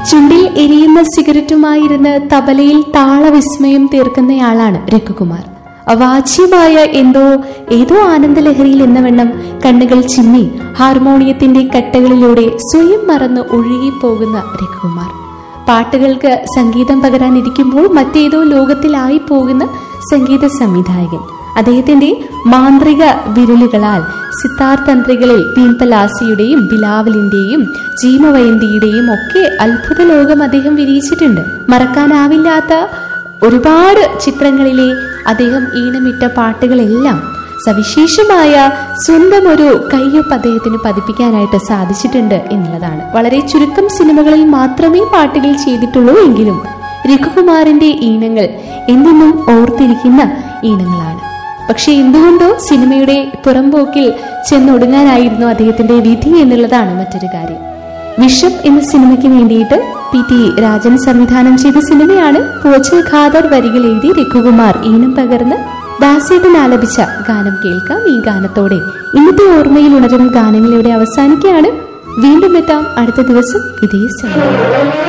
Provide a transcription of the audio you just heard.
ചുണ്ടിൽ എരിയുന്ന സിഗരറ്റുമായിരുന്ന് തബലയിൽ താളവിസ്മയം തീർക്കുന്നയാളാണ് രഘുകുമാർ അവാച്യമായ എന്തോ ഏതോ ആനന്ദലഹരിയിൽ എന്ന വണ്ണം കണ്ണുകൾ ചിമ്മി ഹാർമോണിയത്തിന്റെ കട്ടകളിലൂടെ സ്വയം മറന്ന് ഒഴുകിപ്പോകുന്ന രഘുകുമാർ പാട്ടുകൾക്ക് സംഗീതം പകരാനിരിക്കുമ്പോൾ മറ്റേതോ ലോകത്തിലായി പോകുന്ന സംഗീത സംവിധായകൻ അദ്ദേഹത്തിന്റെ മാന്ത്രിക വിരലുകളാൽ സിത്താർ തന്ത്രികളിൽ പീംപലാസിയുടെയും ബിലാവലിന്റെയും ജീമവയന്തിയുടെയും ഒക്കെ അത്ഭുത ലോകം അദ്ദേഹം വിരിയിച്ചിട്ടുണ്ട് മറക്കാനാവില്ലാത്ത ഒരുപാട് ചിത്രങ്ങളിലെ അദ്ദേഹം ഈണമിട്ട പാട്ടുകളെല്ലാം സവിശേഷമായ സ്വന്തം ഒരു കയ്യൊപ്പ് അദ്ദേഹത്തിന് പതിപ്പിക്കാനായിട്ട് സാധിച്ചിട്ടുണ്ട് എന്നുള്ളതാണ് വളരെ ചുരുക്കം സിനിമകളിൽ മാത്രമേ പാട്ടുകൾ ചെയ്തിട്ടുള്ളൂ എങ്കിലും രഘുകുമാറിന്റെ ഈണങ്ങൾ എന്നെന്നും ഓർത്തിരിക്കുന്ന ഈണങ്ങളാണ് പക്ഷെ എന്തുകൊണ്ടോ സിനിമയുടെ പുറംപോക്കിൽ ചെന്നൊടുങ്ങാനായിരുന്നു അദ്ദേഹത്തിന്റെ വിധി എന്നുള്ളതാണ് മറ്റൊരു കാര്യം വിഷം എന്ന സിനിമയ്ക്ക് വേണ്ടിയിട്ട് പി ടി രാജൻ സംവിധാനം ചെയ്ത സിനിമയാണ് പൂച്ചൽ ഖാദർ വരികൾ എഴുതി രഘുകുമാർ ഈണം പകർന്ന് ദാസേട്ടൻ ആലപിച്ച ഗാനം കേൾക്കാം ഈ ഗാനത്തോടെ ഇന്നത്തെ ഓർമ്മയിൽ ഉണരും ഗാനങ്ങൾ ഇവിടെ അവസാനിക്കുകയാണ് വീണ്ടും എത്താം അടുത്ത ദിവസം ഇതേ സമയം